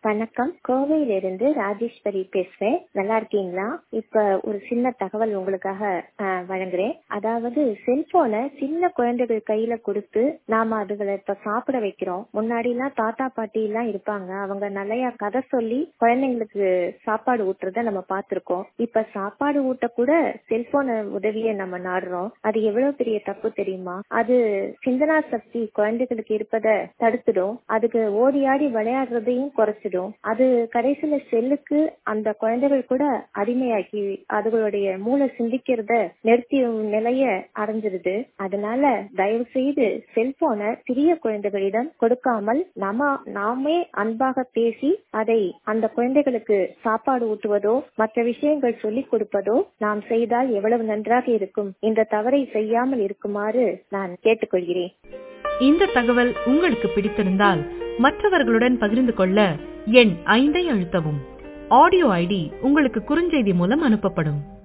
வணக்கம் கோவையிலிருந்து ராஜேஸ்வரி பேசுறேன் நல்லா இருக்கீங்களா இப்ப ஒரு சின்ன தகவல் உங்களுக்காக அஹ், வழங்குறேன் அதாவது செல்போனை சின்ன குழந்தைகள் கையில கொடுத்து நாம அதுகளை இப்ப சாப்பிட வைக்கிறோம் முன்னாடி எல்லாம் தாத்தா பாட்டி எல்லாம் இருப்பாங்க அவங்க நிறைய கதை சொல்லி குழந்தைங்களுக்கு சாப்பாடு ஊட்டுறத நம்ம பார்த்திருக்கோம் இப்ப சாப்பாடு ஊட்ட கூட செல்போன உதவியை நம்ம நாடுறோம் அது எவ்வளவு பெரிய தப்பு தெரியுமா அது சிந்தனா சக்தி குழந்தைகளுக்கு இருப்பதை தடுத்துடும் அதுக்கு ஓடி ஆடி விளையாடுறதையும் குறைச்சிடும் அது கடைசியில செல்லுக்கு அந்த குழந்தைகள் கூட அடிமையாக்கி அதுகளுடைய மூளை சிந்திக்கிறத நிறுத்தி நிலைய அடைஞ்சிருது அதனால தயவு செய்து செல்போனை சிறிய குழந்தைகளிடம் கொடுக்காமல் நம்ம நாமே அன்பாக பேசி அதை அந்த குழந்தைகளுக்கு சாப்பாடு ஊட்டுவதோ மற்ற விஷயங்கள் சொல்லிக் கொடுப்பதோ நாம் செய்தால் எவ்வளவு நன்றாக இருக்கும் இந்த தவறை செய்யாமல் இருக்குமாறு நான் கேட்டுக்கொள்கிறேன் இந்த தகவல் உங்களுக்கு பிடித்திருந்தால் மற்றவர்களுடன் பகிர்ந்து கொள்ள எண் ஐந்தை அழுத்தவும் ஆடியோ ஐடி உங்களுக்கு குறுஞ்செய்தி மூலம் அனுப்பப்படும்